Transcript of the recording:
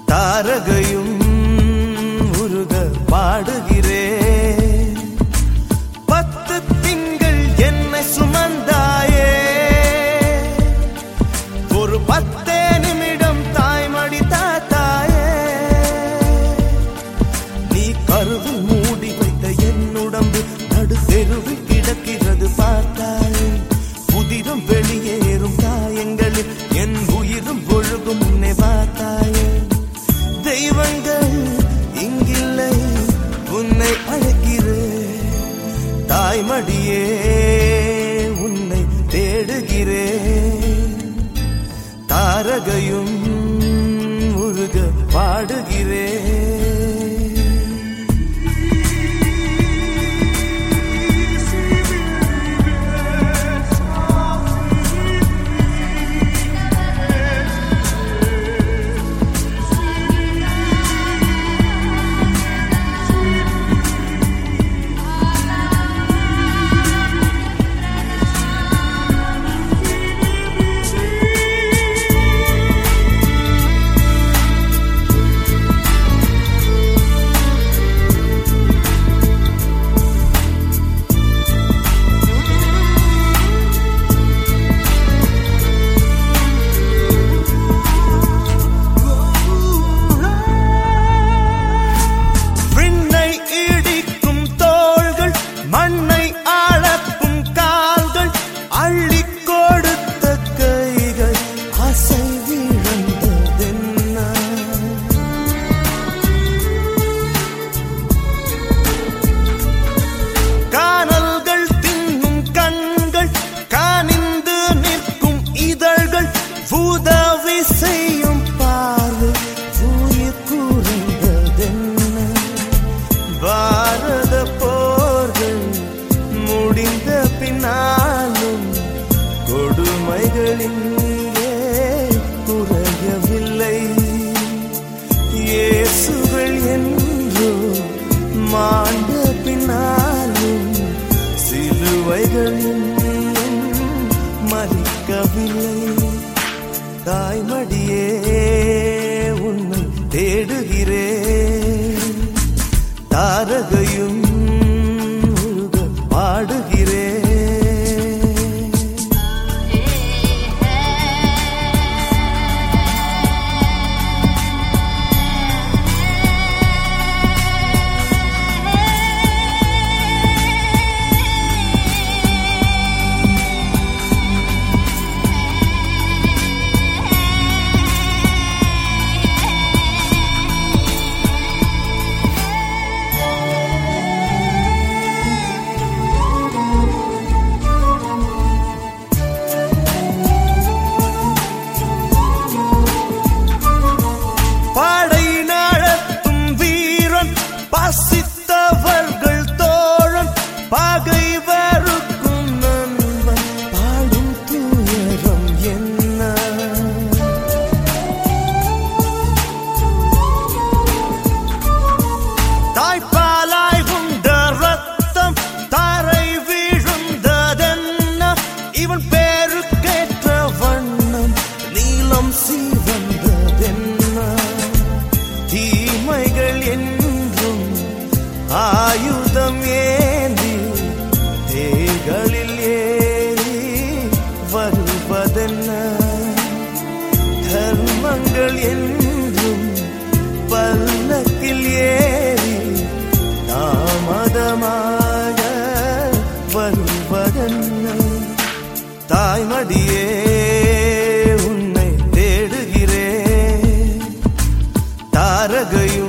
தாரகையும் உருக பாடுகிறேன் பத்து திங்கள் என்னை சுமந்தாயே ஒரு பத்தே நிமிடம் தாய்மடி தாத்தாயே நீ கருவில் மூடி வைத்த என் உடம்பு நடு தெருவில் கிடக்கிறது பார்த்தாயே புதிரும் வெளியேறும் காயங்களில் என் உயிரும் ஒழுகும் உன்னை பார்த்தாயே தெய்வங்கள் இங்கில்லை உன்னை அழைக்கிறேன் தாய்மடியே உன்னை தேடுகிறேன் தாரகையும் உருக பாடுகிறேன் விண்ணை இடிக்கும் தோள்கள் மண்ணை அளக்கும் கால்கள் அள்ளி கொடுத்த கைகள் அசை விழுந்ததென்ன கானல்கள் தின்னும் கண்கள் காணிந்து நிற்கும் இதழ்கள் உதவி செய்யும் பார்வை உயிர் கூறுந்ததென்ன பாரத போர்கள் முடிந்த பின்னாலும் கொடுமைகளின் குறையவில்லை இயேசுகள் என்றோ மாண்ட பின்னாலும் சிலுவைகள் இன்னும் மறிக்கவில்லை தாய்மடியே உன்னை தேடுகிறேன் தாரகையும் உருக பாடுகிறேன் படை நடத்தும் வீரன் பசித்தவர்கள் தோழன் பகை வருக்கும் நண்பன் பாடும் துயரம் என்ன தாய்ப்பாலாய் உண்ட ரத்தம் தாரை வீழுந்ததென்ன இவன் பேருக்கேற்ற வண்ணம் நீலம் சீவந்ததென்ன தீமைகள் என்றும் ஆயுதம் ஏந்தி தேர்களில் ஏறி வருவதென்ன தர்மங்கள் என்றும் பல்லக்கில் ஏறி தாமதமாக வருவதென்ன தாய்மடியே உன்னை தேடுகிறேன் தாரகையும்